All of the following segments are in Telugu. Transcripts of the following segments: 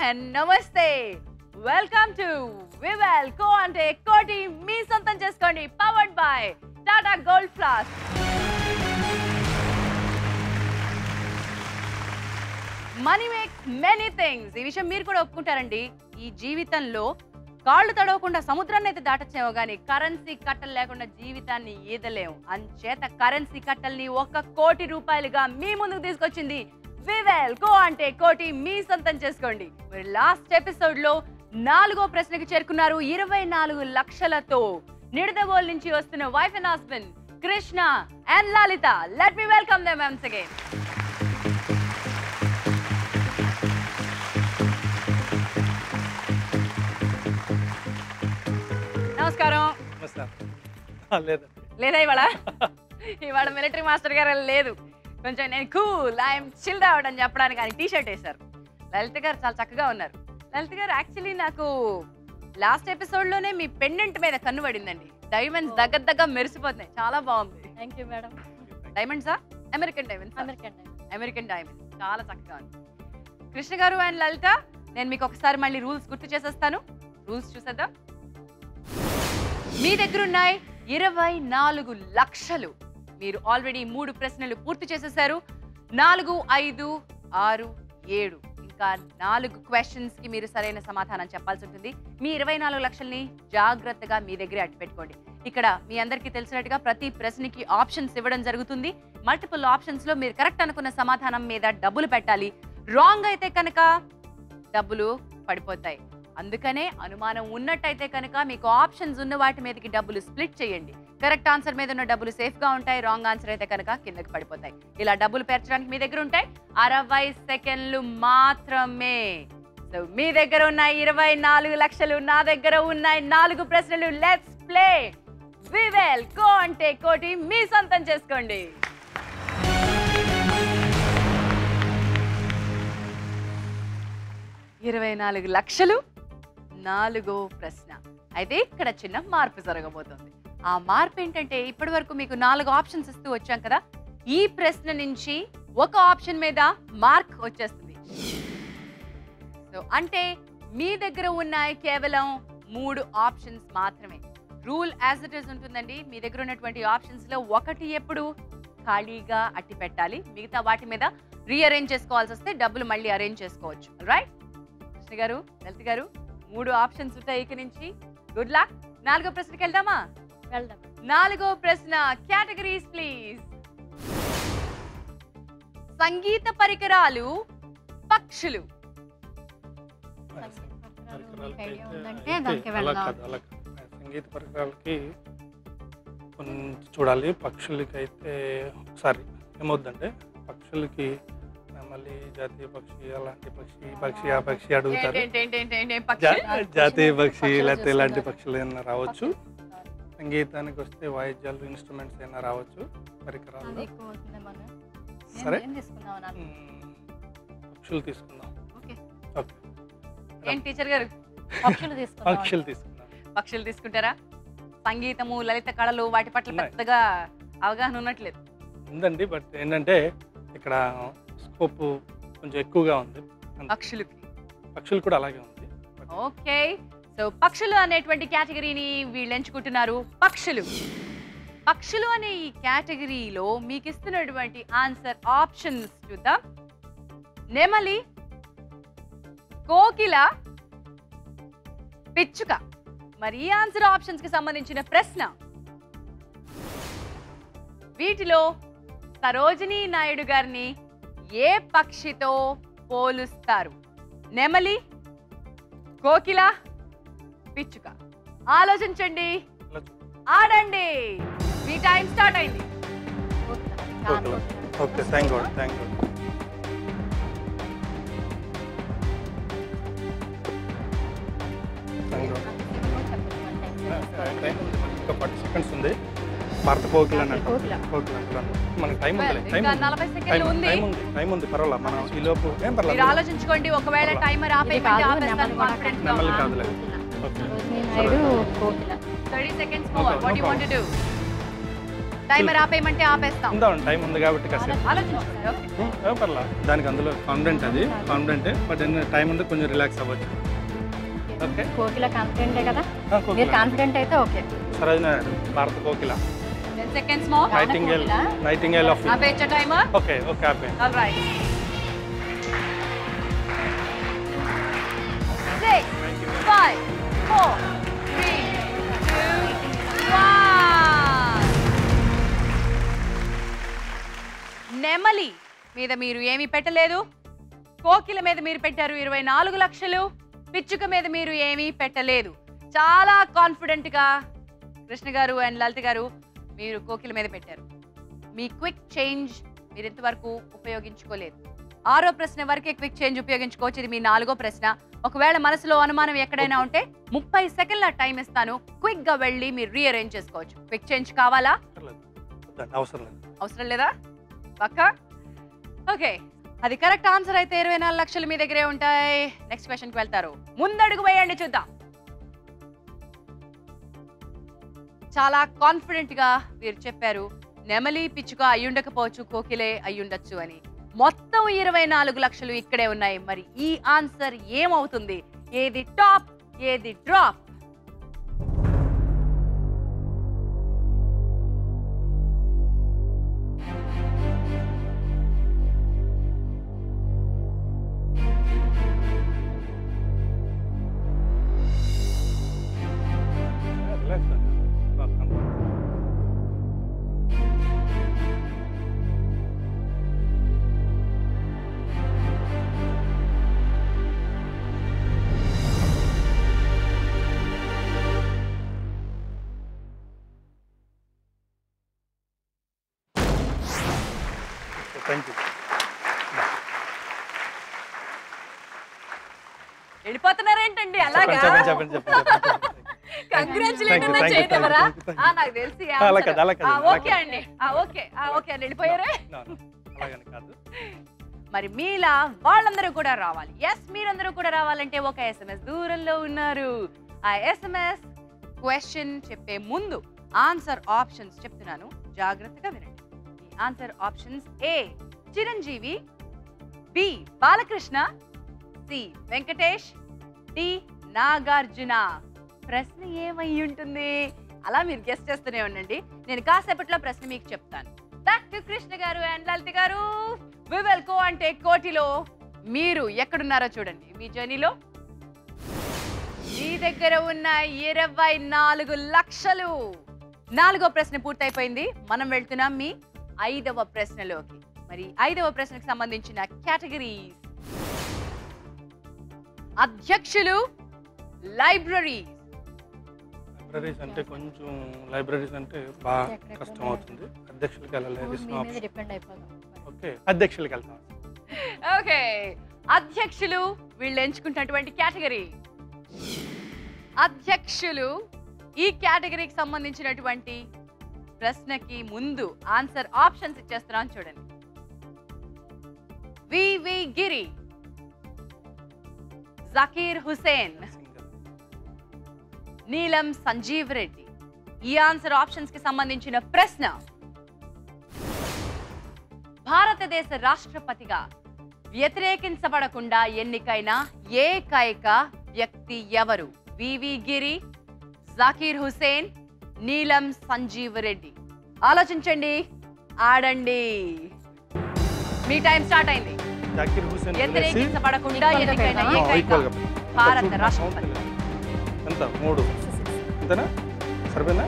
అండ్ నమస్తే వెల్కమ్ టు వివెల్ కో అంటే కోటి మీ సొంతం చేసుకోండి powered by Tata gold plus money makes many things ఈ విషయం మీరు కూడా ఒప్పుకుంటారండి ఈ జీవితంలో కాళ్ళు తడవకుండా సముద్రాన్ని అయితే దాటచ్చేమో కానీ కరెన్సీ కట్టలు లేకుండా జీవితాన్ని ఈదలేము అంచేత కరెన్సీ కట్టల్ని ఒక కోటి రూపాయలుగా మీ ముందుకు తీసుకొచ్చింది వివెల్ కో అంటే కోటి మీ సొంతం చేసుకోండి మరి లాస్ట్ ఎపిసోడ్ లో నాలుగో ప్రశ్నకు చేరుకున్నారు ఇరవై నాలుగు లక్షలతో నిడదవోల్ నుంచి వస్తున్న wife and husband Krishna and Lalitha let me welcome them once again నమస్కారం నమస్కారం లేదండి లేదా ఇవాళ ఇవాళ మిలిటరీ మాస్టర్ గారు లేదు కొంచెం నేను కూల్ ఐఎమ్ చిల్ అవుట్ అని చెప్పడానికి ఆయన టీ షర్ట్ వేశారు లలిత గారు చాలా చక్కగా ఉన్నారు లలిత గారు యాక్చువల్లీ నాకు లాస్ట్ ఎపిసోడ్ లోనే మీ పెండెంట్ మీద కన్ను పడిందండి డైమండ్స్ దగ్గర దగ్గర మెరిసిపోతున్నాయి చాలా బాగుంది థ్యాంక్ యూ మేడం డైమండ్సా American diamonds American American diamond చాలా చక్కగా ఉంది కృష్ణ గారు అండ్ లలిత నేను మీకు ఒకసారి మళ్ళీ రూల్స్ గుర్తు చేసేస్తాను రూల్స్ చూసేద్దాం మీ దగ్గర ఉన్నాయి ఇరవై నాలుగు లక్షలు మీరు ఆల్రెడీ మూడు ప్రశ్నలు పూర్తి చేసేసారు నాలుగు ఐదు ఆరు ఏడు ఇంకా నాలుగు క్వశ్చన్స్ కి మీరు సరైన సమాధానం చెప్పాల్సి ఉంటుంది మీ ఇరవై నాలుగు లక్షల్ని జాగ్రత్తగా మీ దగ్గరే అట్టు పెట్టుకోండి ఇక్కడ మీ అందరికీ తెలిసినట్టుగా ప్రతి ప్రశ్నకి ఆప్షన్స్ ఇవ్వడం జరుగుతుంది మల్టిపుల్ ఆప్షన్స్ లో మీరు కరెక్ట్ అనుకున్న సమాధానం మీద డబ్బులు పెట్టాలి రాంగ్ అయితే కనుక డబ్బులు పడిపోతాయి అందుకనే అనుమానం ఉన్నట్టయితే కనుక మీకు ఆప్షన్స్ ఉన్న వాటి మీదకి డబ్బులు స్ప్లిట్ చేయండి కరెక్ట్ ఆన్సర్ మీద ఉన్న డబ్బులు సేఫ్ గా ఉంటాయి రాంగ్ ఆన్సర్ అయితే కనుక కిందకి పడిపోతాయి ఇలా డబ్బులు పేర్చడానికి మీ దగ్గర ఉంటాయి అరవై సెకండ్లు మాత్రమే సో మీ దగ్గర ఉన్నాయి ఇరవై నాలుగు లక్షలు నా దగ్గర ఉన్నాయి నాలుగు ప్రశ్నలు లెట్స్ ప్లే వివెల్ కో అంటే కోటి మీ సొంతం చేసుకోండి ఇరవై నాలుగు లక్షలు నాలుగో ప్రశ్న అయితే ఇక్కడ చిన్న మార్పు జరగబోతుంది ఆ మార్పు ఏంటంటే ఇప్పటి వరకు మీకు నాలుగు ఆప్షన్స్ ఇస్తూ వచ్చాం కదా ఈ ప్రశ్న నుంచి ఒక ఆప్షన్ మీద మార్క్ వచ్చేస్తుంది సో అంటే మీ దగ్గర ఉన్నాయి కేవలం మూడు ఆప్షన్స్ మాత్రమే రూల్ యాజ్ ఇట్ ఈస్ ఉంటుందండి మీ దగ్గర ఉన్నటువంటి ఆప్షన్స్ లో ఒకటి ఎప్పుడు ఖాళీగా అట్టి పెట్టాలి మిగతా వాటి మీద రీఅరేంజ్ చేసుకోవాల్సి వస్తే డబ్బులు మళ్ళీ అరేంజ్ చేసుకోవచ్చు రైట్ కృష్ణ గారు లలిత గారు మూడు ఆప్షన్స్ ఉంటాయి ఇక నుంచి గుడ్ లక్ నాలుగో ప్రశ్నకి వెళ్దామా వెళ్దాం నాలుగో ప్రశ్న కేటగిరీస్ ప్లీజ్ సంగీత పరికరాలు పక్షులు మీకు ఐడియా ఉందంటే అయితే దానికి అలా వెళ్దాం కాదు అలా కాదు సంగీత పరికరాలకి కొన్ని చూడాలి పక్షులకి అయితే ఒకసారి ఏమవుద్దంటే పక్షులకి మళ్ళీ జాతీయ పక్షి అలాంటి పక్షి ఈ పక్షి ఆ పక్షి అడుగుతారు ఏంటి, ఏంటి, ఏంటి, ఏంటి, ఏంటి, జా- పక్షి? జాతీయ పక్షి పక్షులు లేకపోతే ఇలాంటి చూస్తున్నారు. పక్షులు ఏమైనా రావచ్చు సంగీతానికి వస్తే వాయిద్యాలు ఇన్స్ట్రుమెంట్స్ అయినా రావచ్చు అది పరికరాలు ఎక్కువ అవుతుంది మనం సరే. ఏం తీసుకుందాం అన్నారు మ్మ్. పక్షులు తీసుకుందాం ఓకే. ఓకే ఏంటి టీచర్ గారు పక్షులు తీసుకుందాం పక్షులు తీసుకుందాం పక్షులు తీసుకుంటారా సంగీతము లలిత కళలు వాటి పట్ల ఉన్నాయి. పెద్దగా అవగాహన ఉన్నట్లేదు ఉందండి బట్ ఏంటంటే ఇక్కడ స్కోప్ కొంచెం ఎక్కువగా ఉంది పక్షులకి పక్షులు కూడా అలాగే ఉంది ఓకే సో పక్షులు అనేటువంటి కేటగిరీని వీళ్ళు ఎంచుకుంటున్నారు పక్షులు పక్షులు అనే ఈ కేటగిరీలో మీకు ఇస్తున్నటువంటి ఆన్సర్ ఆప్షన్స్ చూద్దాం నెమలి కోకిల పిచ్చుక మరి ఈ ఆన్సర్ ఆప్షన్స్ కి సంబంధించిన ప్రశ్న వీటిలో సరోజినీ నాయుడు గారిని ఏ పక్షితో పోలుస్తారు నెమలి కోకిల పిచ్చుక ఆలోచించండి ఇలా చూ- ఆడండి మీ టైం స్టార్ట్ అయింది కోకిల. Okay thank God thank God thank God time ఉంది మనకి ఇంకా ఫార్టీ సెకండ్స్ ఉంది భారత కోకిల అని అంటాం కోకిల. కోకిల అంటారు మనకి టైం ఉంది Well, టైం ఇంకా ఉంది నలభై టైం సెకండ్లు ఉంది టైం ఉంది టైం ఉంది పర్వాలా మనం ఈ లోపు ఏం మీరు పర్లేదు ఆలోచించుకోండి ఒకవేళ పర్వాలేదు. టైమర్ ఆపేయమంటే కాదు, ఆపేస్తాను నెమలి కూడా కాన్ఫిడెన్స్ నెమలి కాదులే ఓకే రోజునీ నాయుడు కోకిల thirty seconds No more problem, what no you want to do timer ఆపేయమంటే ఆపేస్తాం ఉందాం టైం ఉంది కాబట్టి కాసేపు ఆలోచించండి ఓకే ఏ పర్లా దానికి అందులో కాన్ఫిడెంట్ అది కాన్ఫిడెంటే బట్ టైం ఉంది కొంచెం రిలాక్స్ అవ్వచ్చు ఓకే కోకిల కాన్ఫిడెంటే కదా ఆ, మీరు కోకిల కాన్ఫిడెంట్ అయితే ఓకే సరోజన భారత కోకిల ten seconds more Right. Nightingale కోకిల? నైటింగేల్ ఆఫ్ ఆపేయచ్చా టైమర్ ఓకే ఓకే ఆపే all right six five four three two one నెమలి మీద మీరు ఏమీ పెట్టలేదు కోకిల మీద మీరు పెట్టారు ఇరవై నాలుగు లక్షలు పిచ్చుక మీద మీరు ఏమీ పెట్టలేదు చాలా కాన్ఫిడెంట్ గా కృష్ణ గారు అండ్ లలిత గారు మీరు కోకిల మీద పెట్టారు మీ క్విక్ చేంజ్ మీరు ఇంతవరకు ఉపయోగించుకోలేదు ఆరో ప్రశ్న వరకే క్విక్ చేంజ్ ఉపయోగించుకోవచ్చు ఇది మీ నాలుగో ప్రశ్న ఒకవేళ మనసులో అనుమానం ఎక్కడైనా ఉంటే ముప్పై సెకండ్ల టైం ఇస్తాను క్విక్ గా వెళ్ళి మీరు రీఅరేంజ్ చేసుకోవచ్చు క్విక్ చేంజ్ కావాలా పర్లేదు. వద్దండి, అవసరం లేదు అవసరం లేదా పక్క ఓకే అది కరెక్ట్ ఆన్సర్ అయితే ఇరవై నాలుగు లక్షలు మీ దగ్గరే ఉంటాయి నెక్స్ట్ క్వశ్చన్ కి వెళ్తారు ముందడుగు వేయండి చూద్దాం చాలా కాన్ఫిడెంట్ గా మీరు చెప్పారు నెమలి పిచ్చుక అయ్యుండకపోవచ్చు కోకిలే అయ్యుండొచ్చు అని మొత్తం ఇరవై నాలుగు లక్షలు ఇక్కడే ఉన్నాయి మరి ఈ ఆన్సర్ ఏమవుతుంది ఏది టాప్ ఏది డ్రాప్ రిలాక్స్ అండి. ఆ, confidence. థ్యాంక్ యూ వెళ్ళిపోతున్నారేంటండి అలాగా చెప్పండి చెప్పండి చెప్పండి చెప్పండి చెప్పండి congratulate Thank you, thank you, చేయటవరా thank you, thank you. నాకు తెలిసి ఆ, అలా కాదు, అలా కాదు, అలా ఓకే కాదు. అండి ఆ, ఓకే ఆ, ఓకే అండి వెళ్ళిపోయారే No, no, అలాగని కాదు మరి మీలా వాళ్ళందరూ కూడా రావాలి ఎస్ మీరందరూ కూడా రావాలంటే ఒక ఎస్ఎంఎస్ దూరంలో ఉన్నారు ఆ ఎస్ఎంఎస్ క్వశ్చన్ చెప్పే ముందు ఆన్సర్ ఆప్షన్స్ చెప్తున్నాను జాగ్రత్తగా వినండి మీ answer options A Chiranjeevi B Balakrishna C Venkatesh D Nagarjuna ప్రశ్న ఏమై ఉంటుంది అలా మీరు గెస్ట్ చేస్తూనే ఉండండి నేను కాసేపట్లో ప్రశ్న మీకు చెప్తాను బ్యాక్ టు కృష్ణ గారు అండ్ లలిత గారు వి విల్ గో అంటే కోటిలో మీరు ఎక్కడున్నారో చూడండి మీ జర్నీలో మీ దగ్గర ఉన్న ఇరవై నాలుగు లక్షలు నాలుగో ప్రశ్న పూర్తయిపోయింది మనం వెళ్తున్నాం మీ ఐదవ ప్రశ్నలోకి మరి ఐదవ ప్రశ్నకు సంబంధించిన కేటగిరీస్ అధ్యక్షులు లైబ్రరీ లైబ్రరీస్ అంటే కొంచెం లైబ్రరీస్ అంటే బాగా ఎక్కడెక్కడ కష్టం అవుతుంది అధ్యక్షులకి వెళ్ళలేదు మీ మీద డిపెండ్ అయిపోదాం ఓకే అధ్యక్షులకి వెళ్తాం ఓకే అధ్యక్షులు వీళ్ళు ఎంచుకుంటున్నటువంటి కేటగిరీ అధ్యక్షులు ఈ కేటగిరీకి సంబంధించినటువంటి ప్రశ్నకి ముందు ఆన్సర్ ఆప్షన్స్ ఇచ్చేస్తున్నాను చూడండి వివి గిరి జకీర్ హుసేన్ నీలం సంజీవ్ రెడ్డి ఈ ఆన్సర్ ఆప్షన్స్ కి సంబంధించిన ప్రశ్న భారతదేశ రాష్ట్రపతిగా వ్యతిరేకించబడకుండా ఎన్నికైన ఏకైక వ్యక్తి ఎవరు వివి గిరి జాకీర్ హుసేన్ నీలం సంజీవ్ రెడ్డి ఆలోచించండి ఆడండి మీ టైం స్టార్ట్ అయింది జాకీర్ హుసేన్ వదిలేసి వ్యతిరేకించబడకుండా Equal గా ఎన్నికైన పెడదాం. ఆ, ఏకైక equal గా. భారత చూడు, రాష్ట్రపతి ఎంత మూడు అంతేనా సరిపోయిందా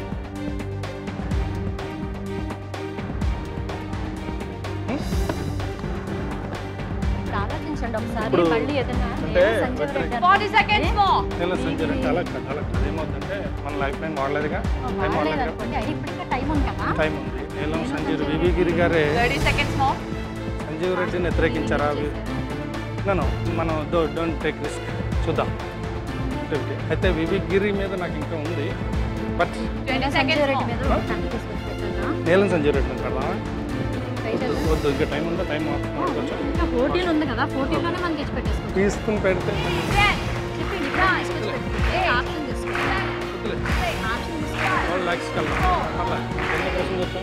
ఇప్పుడు ఆలోచించండి ఒకసారి ఇప్పుడు మళ్ళీ ఏదైనా అంటే నేను సంజీవ్ రెడ్డి ఫార్టీ సెకండ్స్ మో నెల సంజయ్ అంటే అలా కాదు అలా కాదు ఏమవుతుందంటే మన లైఫ్ లైన్ వాడలేదుగా టైం వాడలేదు వాడలేదు అనుకోండి అది ఇప్పటికే టైం ఉంది కదా టైం ఉంది నీలం సంజీవ్ వివి గిరి గారే థర్టీ సెకండ్స్ మో సంజీవ్ రెడ్డిని వ్యతిరేకించారా నేను మనం డోంట్ టేక్ రిస్క్ చూద్దాం అయితే వివి గిరి మీద నాకు ఇంకా ఉంది but twenty Sanjeev seconds Reddy more మీద ఒక కన్ను తీసుకొచ్చి పెట్టాలా? నీలం సంజయ్ రెడ్డి పెడదామా ట్రై వద్దు, చేద్దాం. వద్దు ఇంకా టైం ఉందా టైం మాట్లాడుకోవచ్చు ఇంకా పోటీలు ఉంది కదా పోటీలోనే మనం తెచ్చి పెట్టేసుకుంటాం తీసుకుని పెడితే చెప్పండి ఇక్కడ తీసుకొచ్చి పెట్టుకుంటే ఆప్షన్ తీసుకోండి వద్దులే. ఆప్షన్ తీసుకోండి వాళ్ళు లైక్స్ కల్లా మళ్ళా ఎన్ని క్వశ్చన్స్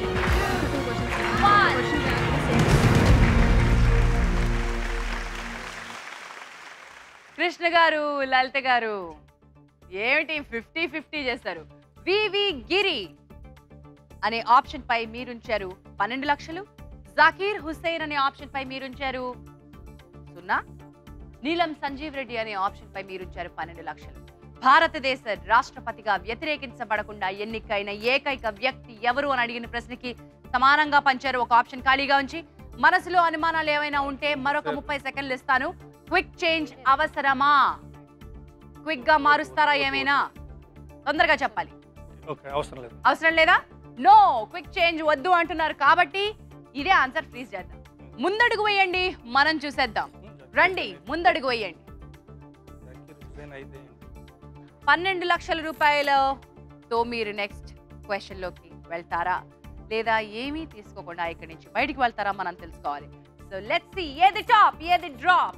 కృష్ణ గారు లలిత గారు ఏమిటి ఫిఫ్టీ ఫిఫ్టీ చేస్తారు వివి గిరి అనే ఆప్షన్ పై మీరుంచారు పన్నెండు లక్షలు జకీర్ హుస్సేన్ అనే ఆప్షన్ పై మీరుంచారు సున్నా నీలం సంజీవ్ రెడ్డి అనే ఆప్షన్ పై మీరుంచారు పన్నెండు లక్షలు భారతదేశ రాష్ట్రపతిగా వ్యతిరేకించబడకుండా ఎన్నికైన ఏకైక వ్యక్తి ఎవరు అని అడిగిన ప్రశ్నకి సమానంగా పంచారు ఒక ఆప్షన్ ఖాళీగా ఉంచి మనసులో అనుమానాలు ఏమైనా ఉంటే మరొక Sir. ముప్పై సెకండ్లు ఇస్తాను క్విక్ చేంజ్ అవసరమా క్విక్ గా మారుస్తారా ఏమైనా తొందరగా చెప్పాలి ఓకే అవసరం లేదు అవసరం లేదా నో క్విక్ చేంజ్ వద్దు అంటున్నారు కాబట్టి ఇదే ఆన్సర్ ఫ్రీజ్ చేద్దాం ముందడుగు వేయండి మనం చూసేద్దాం రండి ముందడుగు వేయండి జకీర్ హుస్సేన్ అయితే పన్నెండు లక్షల రూపాయలతో మీరు నెక్స్ట్ క్వశ్చన్లోకి వెళ్తారా లేదా ఏమీ తీసుకోకుండా ఇక్కడి నుంచి బయటికి వెళ్తారా మనం తెలుసుకోవాలి సో లెట్స్ సి ఏది టాప్ ఏది డ్రాప్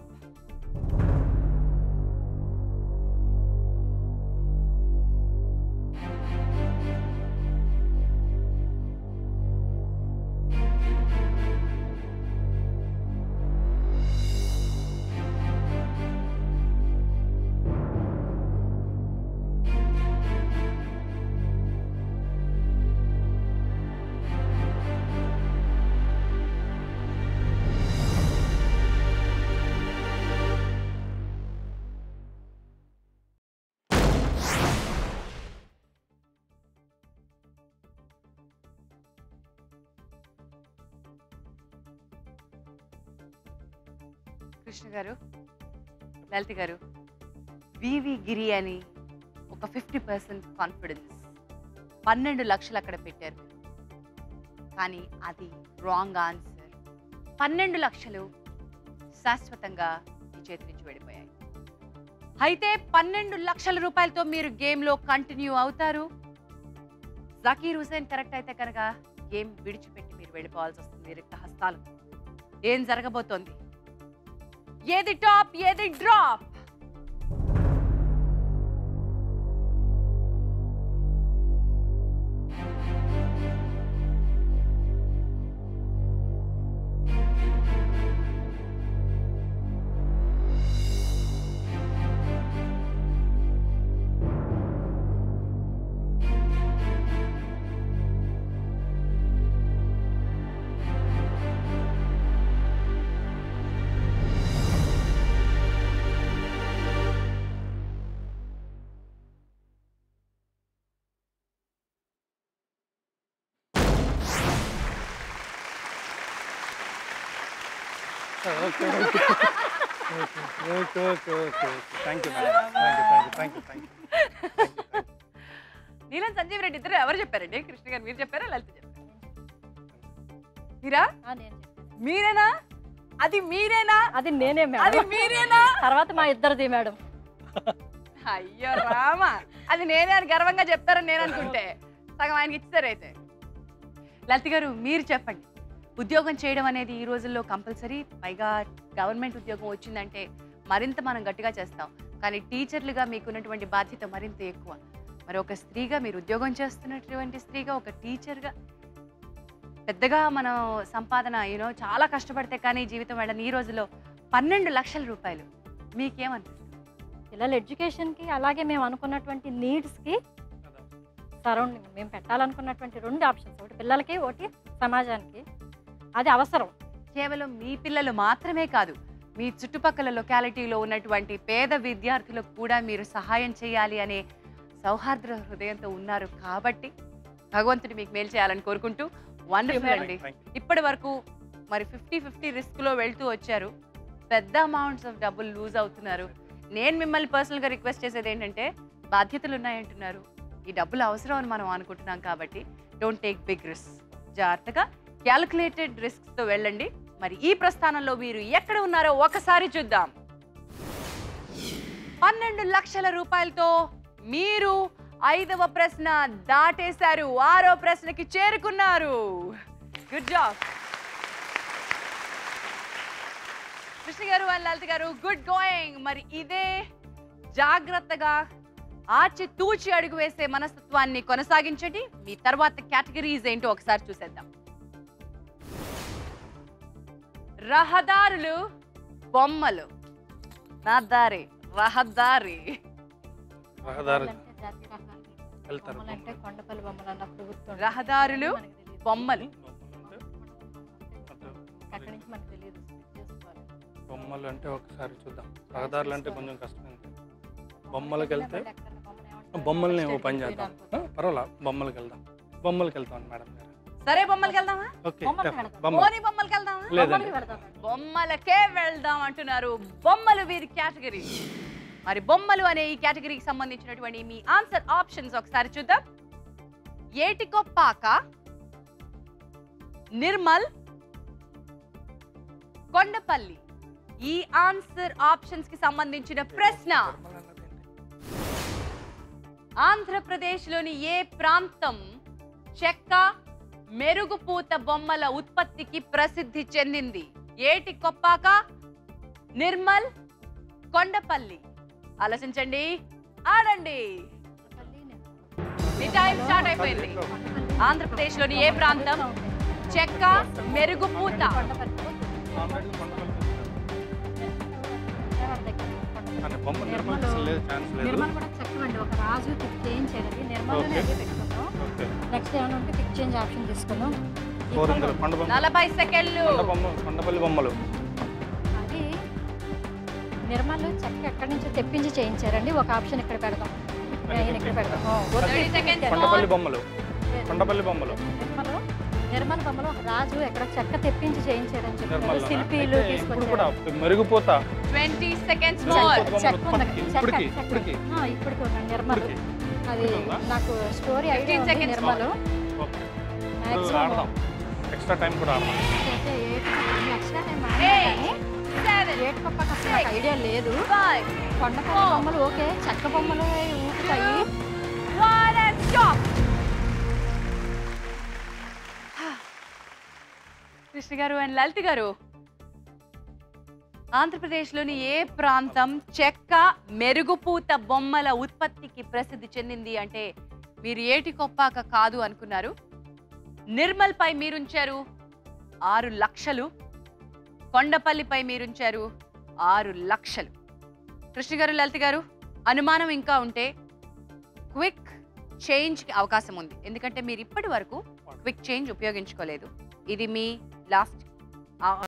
కృష్ణ గారు లలిత గారు వివి గిరి అని ఒక ఫిఫ్టీ పర్సెంట్ కాన్ఫిడెన్స్ పన్నెండు లక్షలు అక్కడ పెట్టారు కానీ అది రాంగ్ ఆన్సర్ పన్నెండు లక్షలు శాశ్వతంగా మీ చేతి నుంచి వెళ్ళిపోయాయి అయితే పన్నెండు లక్షల రూపాయలతో మీరు గేమ్లో కంటిన్యూ అవుతారు జకీర్ హుసేన్ కరెక్ట్ అయితే కనుక గేమ్ విడిచిపెట్టి మీరు వెళ్ళిపోవాల్సి వస్తుంది రిక్త హస్తాలు ఏం జరగబోతోంది ఏది టాప్ ఏది drop okay okay okay okay okay thank you madam thank you thank you thank you Neelam Sanjeev Reddy ఇద్దరు ఎవరు చెప్పారండి కృష్ణ గారు మీరు చెప్పారా లలిత చెప్పారా మీరా ఆ, నేను చెప్పాను. మీరేనా అది మీరేనా అది నేనే అది మేడం మీరేనా తర్వాత మా ఇద్దరిది మేడం అయ్యో రామా అది నేనే అని గర్వంగా చెప్తారని నేను అనుకుంటే సగం ఆయనకి ఇచ్చారు అయితే లలిత గారు మీరు చెప్పండి ఉద్యోగం చేయడం అనేది ఈ రోజుల్లో కంపల్సరీ పైగా గవర్నమెంట్ ఉద్యోగం వచ్చిందంటే మరింత మనం గట్టిగా చేస్తాం కానీ టీచర్లుగా మీకున్నటువంటి బాధ్యత మరింత ఎక్కువ మరి ఒక స్త్రీగా మీరు ఉద్యోగం చేస్తున్నటువంటి స్త్రీగా ఒక టీచర్గా పెద్దగా మనం సంపాదన యూనో చాలా కష్టపడితే కానీ జీవితం వెళ్ళని ఈ రోజుల్లో పన్నెండు లక్షల రూపాయలు మీకేమనిపిస్తుంది పిల్లల ఎడ్యుకేషన్కి అలాగే మేము అనుకున్నటువంటి నీడ్స్కి సరౌండింగ్ మేము పెట్టాలనుకున్నటువంటి రెండు ఆప్షన్స్ ఒకటి పిల్లలకి ఒకటి సమాజానికి అది అవసరం కేవలం మీ పిల్లలు మాత్రమే కాదు మీ చుట్టుపక్కల లొకాలిటీలో ఉన్నటువంటి పేద విద్యార్థులకు కూడా మీరు సహాయం చేయాలి అనే సౌహార్ద్ర హృదయంతో ఉన్నారు కాబట్టి భగవంతుడు మీకు మేలు చేయాలని కోరుకుంటూ వండర్ఫుల్ అండి థ్యాంక్ యూ ఇప్పటి వరకు మరి ఫిఫ్టీ ఫిఫ్టీ రిస్క్లో వెళ్తూ వచ్చారు పెద్ద అమౌంట్స్ ఆఫ్ డబ్బులు లూజ్ అవుతున్నారు నేను మిమ్మల్ని పర్సనల్గా రిక్వెస్ట్ చేసేది ఏంటంటే బాధ్యతలు ఉన్నాయంటున్నారు ఈ డబ్బులు అవసరం అని మనం అనుకుంటున్నాం కాబట్టి డోంట్ టేక్ బిగ్ రిస్క్ జాగ్రత్తగా క్యాలిక్యులేటెడ్ రిస్క్స్తో వెళ్ళండి మరి ఈ ప్రస్థానంలో మీరు ఎక్కడ ఉన్నారో ఒకసారి చూద్దాం పన్నెండు లక్షల రూపాయలతో మీరు ఐదవ ప్రశ్న దాటేశారు ఆరో ప్రశ్నకి చేరుకున్నారు గుడ్ జాబ్ కృష్ణ గారు అండ్ లలిత గారు గుడ్ గోయింగ్ మరి ఇదే జాగ్రత్తగా ఆచి తూచి అడుగు వేసే మనస్తత్వాన్ని కొనసాగించండి మీ తర్వాత కేటగిరీస్ ఏంటో ఒకసారి చూసేద్దాం రహదారులు బొమ్మలు నా దారి రహదారి రహదారి అంటే జాతీయ రహదారులు. వెళ్తారు బొమ్మలు అంటే కొండపల్లి బొమ్మలు అన్నప్పుడు గుర్తుంది. రహదారులు, మనకి తెలీదు. బొమ్మలు బొమ్మలు అంటే అక్కడి నుంచి మనకు తెలియదు చేసుకోవాలి. బొమ్మలు అంటే ఒకసారి చూద్దాం రహదారులు అంటే కొంచెం కష్టం బొమ్మలకి వెళ్తే ఎక్కడన్నా బొమ్మలు ఏమంటారు? బొమ్మల్ని ఓ పని First చేద్దాం editing ఆ, పర్వాలా బొమ్మలకి వెళ్దాం బొమ్మలకి వెళ్తాం మేడం గారు సరే బొమ్మలకి వెళ్దామా ఓకే బొమ్మలకి వెళ్దాం. బొమ్మలు పోనీ బొమ్మలకి వెళ్దామా లేదండి బొమ్మలకి వెళ్దాం. బొమ్మలకే వెళ్దాం అంటున్నారు బొమ్మలు వీరి కేటగిరీ మరి బొమ్మలు అనే ఈ కేటగిరీకి సంబంధించినటువంటి మీ ఆన్సర్ ఆప్షన్స్ ఒకసారి చూద్దాం ఏటికొప్పాక నిర్మల్ కొండపల్లి ఈ ఆన్సర్ ఆప్షన్స్ కి సంబంధించిన ప్రశ్న బొమ్మలు అన్నది ఏంటి? ఆంధ్రప్రదేశ్లోని ఏ ప్రాంతం చెక్క మెరుగుపూత బొమ్మల ఉత్పత్తికి ప్రసిద్ధి చెందింది ఏటి కొప్పాక నిర్మల్ కొండపల్లి ఆలోచించండి ఆడండి మీ టైం స్టార్ట్ అయిపోయింది ఆంధ్రప్రదేశ్లోని ఏ ప్రాంతం చెక్క మెరుగుపూత కొండపల్లి. ఆల్రెడీ కొండపల్లి నిర్మల్ దగ్గర కొండపల్లి. కానీ బొమ్మ నిర్మల్ నిర్మల్ అసలు లేదు ఛాన్స్ లేదు నిర్మల్ కూడా చక్కమండి ఒక రాజు పిక్ చేంజ్ చేయాలి నిర్మల్లోనే Okay. అదే పెట్టుకుందాం ఓకే నెక్స్ట్ ఏమైనా ఉంటే పిక్ చేంజ్ ఆప్షన్ తీసుకుందాం ఫోర్ వందలు కొండ బొమ్మ నలభై సెకండ్లు కొండ బొమ్మ కొండపల్లి బొమ్మలు అది నిర్మల్ చెక్క ఎక్కడి నుంచో తెప్పించి చేయించారండి ఒక ఆప్షన్ ఇక్కడ పెడదాం నేను ఇక్కడ పెడదాం ఓ, ఒత్తి 30 seconds పెట్టారు. కొండపల్లి బొమ్మలు కొండపల్లి బొమ్మలు నిర్మల్ నిర్మల్ బొమ్మలో ఒక రాజు ఎక్కడ చెక్క తెప్పించి చేయించారని చెప్పారు నిర్మల్ శిల్పీలు ఇప్పుడు కూడా తీసుకొచ్చారు మెరుగుపోత ట్వంటీ సెకండ్స్ చెక్క- మోర్ బొమ్మలు చెక్క ఉంది. ఇప్పటికి, చెక్క- ఇప్పటికి, చెక్క. ఇప్పటికి. ఆ, ఇప్పటికి ఉన్నాను నిర్మల్ ఇప్పటికి. అది ఇప్పటికి ఉందా? నాకు స్టోరీ 15 ఐడియా ఉంది seconds నిర్మల్ ఓకే ఇప్పుడు మ్యాక్సిమం ఆడదాం ఎక్స్ట్రా టైం కూడా ఆడదాం extra time Eight, seven, eight పప్పకి అసలు నాకు ఐడియా లేదు five, కొండపల్లి బొమ్మలు ఓకే చెక్క బొమ్మలు ఊపుతాయి one and stop. కృష్ణ గారు అండ్ లలిత గారు ఆంధ్రప్రదేశ్లోని ఏ ప్రాంతం చెక్క మెరుగుపూత బొమ్మల ఉత్పత్తికి ప్రసిద్ధి చెందింది అంటే మీరు ఏటి కొప్పాక కాదు అనుకున్నారు నిర్మల్ పై మీరుంచారు ఆరు లక్షలు కొండపల్లిపై మీరుంచారు ఆరు లక్షలు కృష్ణ గారు లలిత గారు అనుమానం ఇంకా ఉంటే క్విక్ చేంజ్కి అవకాశం ఉంది ఎందుకంటే మీరు ఇప్పటి వరకు క్విక్ చేంజ్ ఉపయోగించుకోలేదు ఇది మీ లాస్ట్